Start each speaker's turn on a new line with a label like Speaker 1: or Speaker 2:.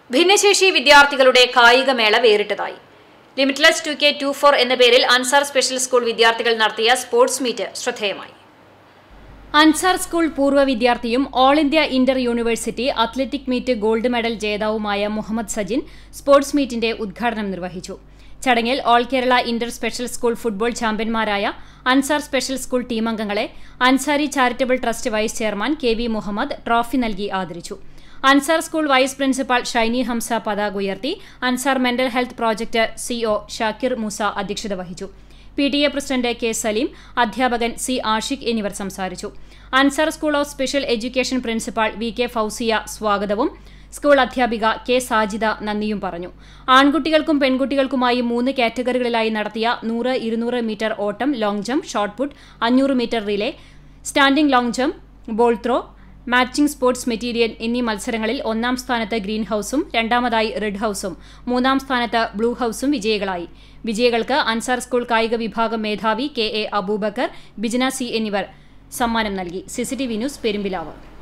Speaker 1: ഭിന്നശേഷി വിദ്യാർത്ഥികളുടെ കായികമേള വേറിട്ടതായി limitless two K two four എന്ന പേരിൽ അൻസാർ സ്പെഷ്യൽ സ്കൂൾ വിദ്യാർത്ഥികൾ നടത്തിയ സ്പോർട്സ് മീറ്റ് ശ്രദ്ധേയമായി അൻസാർ സ്കൂൾ പൂർവ്വ വിദ്യാർത്ഥിയും all India inter university athletic meet gold medal ജേതാവുമായ മുഹമ്മദ് സജിൻ സ്പോർട്സ് മീറ്റിന്റെ ഉദ്ഘാടനം നിർവഹിച്ചു ചടങ്ങിൽ all Kerala inter special school football ചാമ്പ്യന്മാരായ അൻസാർ സ്പെഷ്യൽ സ്കൂൾ ടീമംഗങ്ങളെ Ansari charitable trust vice chairman K V Muhammad trophy നൽകി ആദരിച്ചു Ansar school vice principal Shiny Hamsa പതാക ഉയർത്തി Ansar mental health project CO Shakir Moosa അധ്യക്ഷത വഹിച്ചു P T A president K Salim അധ്യാപകൻ സി ആഷിഖ് എന്നിവർ സംസാരിച്ചു Ansar school of special education principal V K Fousia സ്വാഗതവും സ്കൂൾ അധ്യാപിക കെ സാജിദ നന്ദിയും പറഞ്ഞു ആൺകുട്ടികൾക്കും പെൺകുട്ടികൾക്കുമായി മൂന്ന് കാറ്റഗറികളിലായി നടത്തിയ നൂറ് ഇരുന്നൂറ് മീറ്റർ ഓട്ടം ലോങ് ജംപ് ഷോട്ട് പുട്ട് അഞ്ഞൂറ് metre relay standing long jump ball throw matching sports material എന്നീ മത്സരങ്ങളിൽ ഒന്നാം സ്ഥാനത്ത് ഗ്രീൻ ഹൌസും രണ്ടാമതായി റെഡ് ഹൌസും മൂന്നാം സ്ഥാനത്ത് ബ്ലൂ ഹൌസും വിജയികളായി വിജയികൾക്ക് അൻസാർ സ്കൂൾ കായിക വിഭാഗം മേധാവി K A Aboobacker Bijana C എന്നിവർ സമ്മാനം നൽകി സിസിടിവി ന്യൂസ് പെരുമ്പിലാവ്